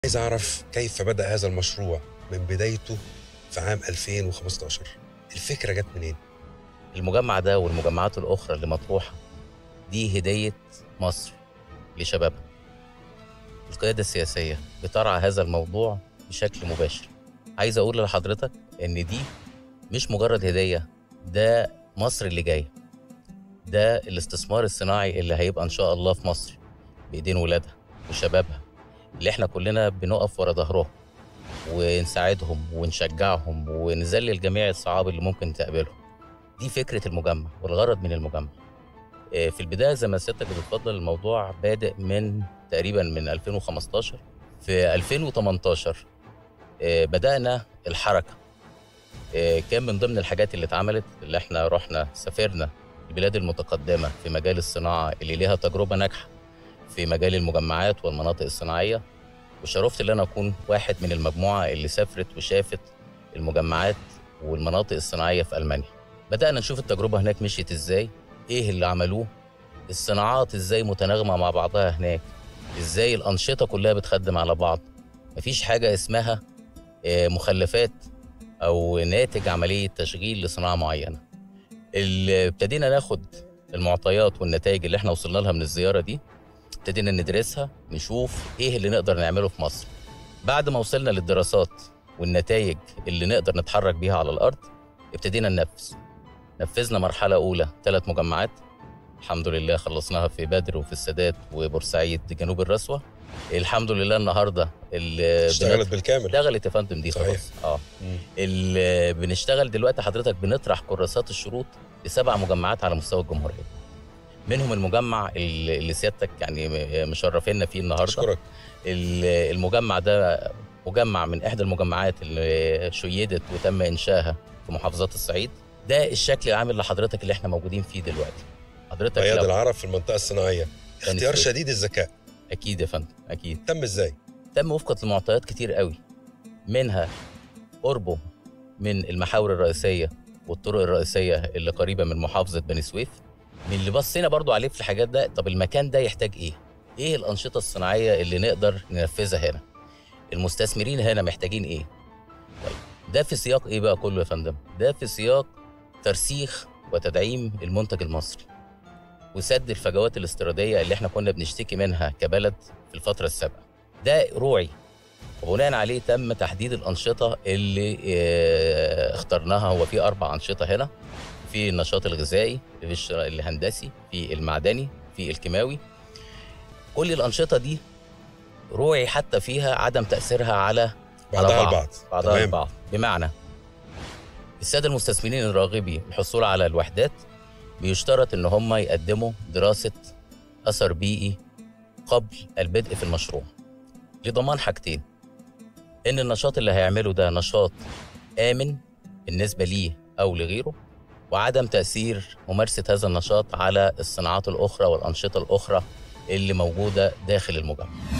عايز أعرف كيف بدأ هذا المشروع من بدايته في عام 2015 الفكرة جت منين؟ المجمع ده والمجمعات الأخرى اللي مطروحة دي هدية مصر لشبابها القيادة السياسية بترعى هذا الموضوع بشكل مباشر عايز أقول لحضرتك إن دي مش مجرد هدية ده مصر اللي جاية ده الاستثمار الصناعي اللي هيبقى إن شاء الله في مصر بإيدين ولادها وشبابها اللي إحنا كلنا بنقف ورا ظهرهم ونساعدهم ونشجعهم ونذلل جميع الصعاب اللي ممكن تقابلهم دي فكرة المجمع والغرض من المجمع آه، في البداية زي ما سيادتك بتتفضل الموضوع بادئ من تقريبا من 2015 في 2018 آه، بدأنا الحركة آه، كان من ضمن الحاجات اللي اتعملت اللي احنا رحنا سافرنا البلاد المتقدمة في مجال الصناعة اللي ليها تجربة ناجحة في مجال المجمعات والمناطق الصناعية وشرفت ان انا اكون واحد من المجموعة اللي سافرت وشافت المجمعات والمناطق الصناعية في ألمانيا بدأنا نشوف التجربة هناك مشيت ازاي ايه اللي عملوه الصناعات ازاي متناغمة مع بعضها هناك ازاي الأنشطة كلها بتخدم على بعض مفيش حاجة اسمها آه، مخلفات أو ناتج عملية تشغيل لصناعة معينة اللي ابتدينا ناخد المعطيات والنتائج اللي احنا وصلنا لها من الزيارة دي ابتدينا ندرسها نشوف ايه اللي نقدر نعمله في مصر بعد ما وصلنا للدراسات والنتائج اللي نقدر نتحرك بيها على الأرض ابتدينا ننفذ نفذنا مرحلة أولى ثلاث مجمعات الحمد لله خلصناها في بدر وفي السادات وبورسعيد جنوب الرسوة الحمد لله النهارده اللي اشتغلت بالكامل اشتغلت يا فندم دي صحيح. خلاص اه اللي بنشتغل دلوقتي حضرتك بنطرح كراسات الشروط لسبع مجمعات على مستوى الجمهوريه منهم المجمع اللي اللي سيادتك يعني م- مشرفينا فيه النهارده أشكرك ال- المجمع ده مجمع من احدى المجمعات اللي شيدت وتم انشائها في محافظات الصعيد ده الشكل العام لحضرتك اللي احنا موجودين فيه دلوقتي حضرتك رياض لو العرب في المنطقة الصناعية اختيار السويس. شديد الذكاء اكيد يا فندم اكيد تم ازاي؟ تم وفقا لمعطيات كتير قوي منها قربه من المحاور الرئيسيه والطرق الرئيسيه اللي قريبه من محافظه بني سويف من اللي بصينا برضو عليه في الحاجات ده طب المكان ده يحتاج ايه ايه الانشطه الصناعيه اللي نقدر ننفذها هنا المستثمرين هنا محتاجين ايه طيب ده في سياق ايه بقى كله يا فندم ده في سياق ترسيخ وتدعيم المنتج المصري وسد الفجوات الاستيراديه اللي احنا كنا بنشتكي منها كبلد في الفتره السابقه ده روعي وبناء عليه تم تحديد الأنشطة اللي آه، اخترناها هو في أربع أنشطة هنا في النشاط الغذائي في الش- الهندسي في المعدني في الكيماوي كل الأنشطة دي روعي حتى فيها عدم تأثيرها على بعضها بعض. البعض بعضها تمام. البعض بمعنى السادة المستثمرين الراغبين الحصول على الوحدات بيشترط ان هم يقدموا دراسة أثر بيئي قبل البدء في المشروع لضمان حاجتين ان النشاط اللي هيعمله ده نشاط آمن بالنسبة ليه أو لغيره وعدم تأثير ممارسة هذا النشاط على الصناعات الأخرى والأنشطة الأخرى اللي موجودة داخل المجمع